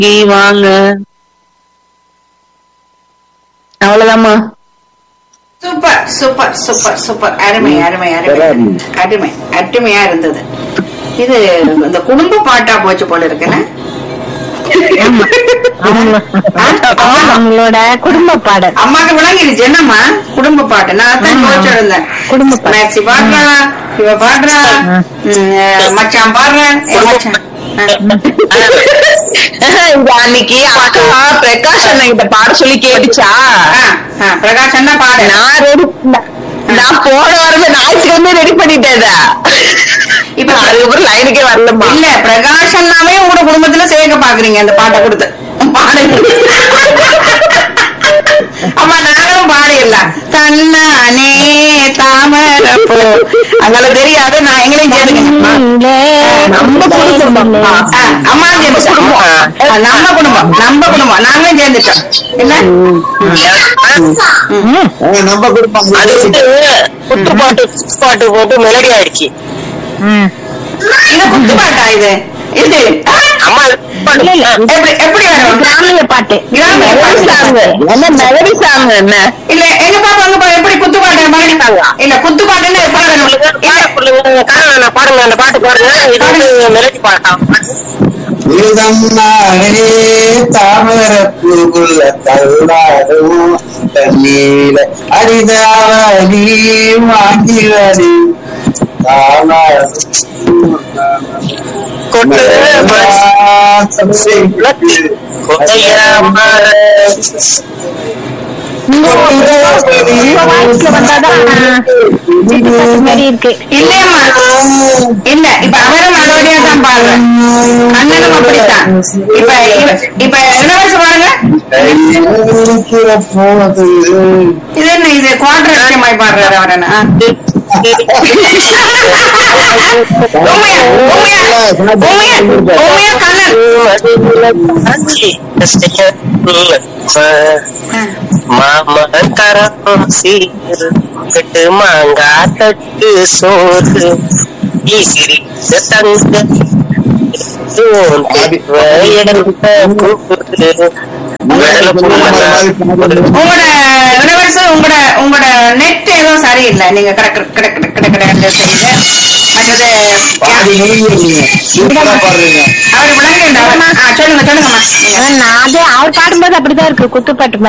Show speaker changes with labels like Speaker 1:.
Speaker 1: இ வாங்க அவ்வளவுதாம்மா
Speaker 2: super super super super அருமை அருமை அருமை அருமை அருமையா இருந்தது இது இந்த குடும்ப பாட்டா போச்சு போல இருக்குல்ல
Speaker 3: அவங்களோட குடும்ப பாடல்
Speaker 2: அம்மாக்கு விளங்கிடுச்சு என்னம்மா குடும்ப பாட்டு நான் அதான்
Speaker 3: ஆமா.
Speaker 2: யோசிச்சு இருந்தேன்
Speaker 3: குடும்ப பாட்டு.
Speaker 2: மேக்ஸி பாடுறா இவ பாடுறா
Speaker 3: ஆ.
Speaker 2: ம், மச்சான் பாடுறேன் ஏ, மச்சான் ஆ.
Speaker 1: இந்த அன்னைக்கு அக்கா பிரகாஷ் அண்ணன் கிட்ட பாட சொல்லி கேட்டுச்சா
Speaker 2: ஆ, ஆ, பிரகாஷ் அண்ணா பாடு
Speaker 1: நான் ரெடி நான் போன வாரமே ஞாயிற்றுக்கிழமை ரெடி பண்ணிட்டேன்
Speaker 2: இப்ப
Speaker 1: அதுக்கப்புறம் லைனுக்கே வரலம்மா
Speaker 2: இல்ல பிரகாஷ் அண்ணாவே உங்களோட குடும்பத்துல சேர்க்க பாக்குறீங்க அந்த பாட்டை கொடுத்து பாடுங்க அம்மா நாங்களும் பாடிடலாம் தன்னானே தாமரப்போ அதனால தெரியாது நான் எங்களையும் சேர்த்துக்கங்க
Speaker 1: நம்ம குடும்பம்
Speaker 2: ஆ, அம்மா சேர்ந்துட்டோம் ஆ, நம்ம குடும்பம் நம்ம குடும்பம் நாங்களும் சேர்ந்துட்டோம் என்ன
Speaker 4: நம்ம குடும்பம்
Speaker 5: அது வந்து குத்து பாட்டு குத்து பாட்டு போட்டு மெலடி ஆயிடுச்சு
Speaker 2: இது குத்து பாட்டா இது இது
Speaker 5: அம்மா
Speaker 2: எப்படி எப்படி வரும்
Speaker 3: கிராமிய பாட்டு
Speaker 2: கிராமிய
Speaker 1: மெலடி
Speaker 2: பாட்டு.
Speaker 1: சாங் என்ன மெலடி சாங் என்ன
Speaker 2: இல்ல எங்க பாப்பா அங்க பாரு, எப்படி குத்து பாட்டு பாடிட்டாங்க இல்ல குத்து பாட்டுன்னு பாடணும் இல்ல,
Speaker 5: பாடுங்க பாடுங்க அந்த பாட்டு பாடுங்க இது வந்து மெலடி பாட்டாம்
Speaker 4: இதுதம்மானே தாமரப்பூக்குள்ள தள்ளாடும் தண்ணீர அடிதாவணி வாங்கிவடி
Speaker 5: கொட்டு கொடையாம
Speaker 3: உங்க வாய்ஸ்ல வந்தாதான் மாதிரி இருக்கு
Speaker 2: இல்லையம்மா இல்ல இப்ப அவரும் மறுபடியா தான் பாடுறேன் அண்ணனும் அப்படித்தான் இப்ப இப்ப- இப்ப இளவரசு பாருங்க
Speaker 4: போது
Speaker 2: இது என்ன இது குவார்டர் லட்சமாய் பாடுறாரு அவர் என்ன ஆ. உண்மையா உண்மையா உண்மையா உண்மையா கண்ணன்
Speaker 5: மாமா கரம் சீர் கட்டு மாங்கா தட்டு சோறு ஈசிரி தங்க
Speaker 2: உங்களோட இளவரசு உங்களோட உங்களோட நெட் ஏதோ சரியில்லை நீங்க கிடக்கு கிடக்கு கிடக்கு கிடக்கு செய்யுங்க மற்றது
Speaker 4: பாடி முடிஞ்சிருக்கீங்க சூப்பரா பாடுறீங்க
Speaker 2: அவர் விளங்குண்டா சொல்லுங்க சொல்லுங்கம்மா
Speaker 3: நான் அது அவர் பாடும்போது அப்படிதான் இருக்கு குத்துப்பாட்டு